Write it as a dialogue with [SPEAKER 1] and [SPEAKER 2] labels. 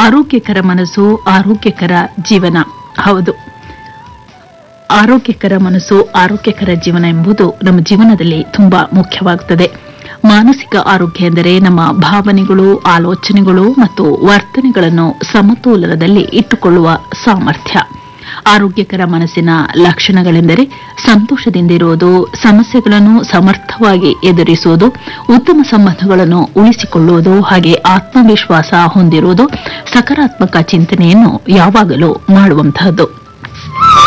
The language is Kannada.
[SPEAKER 1] ಆರೋಗ್ಯಕರ ಮನಸ್ಸು ಆರೋಗ್ಯಕರ ಜೀವನ ಹೌದು ಆರೋಗ್ಯಕರ ಮನಸ್ಸು ಆರೋಗ್ಯಕರ ಜೀವನ ಎಂಬುದು ನಮ್ಮ ಜೀವನದಲ್ಲಿ ತುಂಬಾ ಮುಖ್ಯವಾಗುತ್ತದೆ ಮಾನಸಿಕ ಆರೋಗ್ಯ ಎಂದರೆ ನಮ್ಮ ಭಾವನೆಗಳು ಆಲೋಚನೆಗಳು ಮತ್ತು ವರ್ತನೆಗಳನ್ನು ಸಮತೋಲನದಲ್ಲಿ ಇಟ್ಟುಕೊಳ್ಳುವ ಸಾಮರ್ಥ್ಯ ಆರೋಗ್ಯಕರ ಮನಸ್ಸಿನ ಲಕ್ಷಣಗಳೆಂದರೆ ಸಂತೋಷದಿಂದಿರುವುದು ಸಮಸ್ಯೆಗಳನ್ನು ಸಮರ್ಥವಾಗಿ ಎದುರಿಸುವುದು ಉತ್ತಮ ಸಂಬಂಧಗಳನ್ನು ಉಳಿಸಿಕೊಳ್ಳುವುದು ಹಾಗೆ ಆತ್ಮವಿಶ್ವಾಸ ಹೊಂದಿರುವುದು ಸಕಾರಾತ್ಮಕ ಚಿಂತನೆಯನ್ನು ಯಾವಾಗಲೂ ಮಾಡುವಂತಹದ್ದು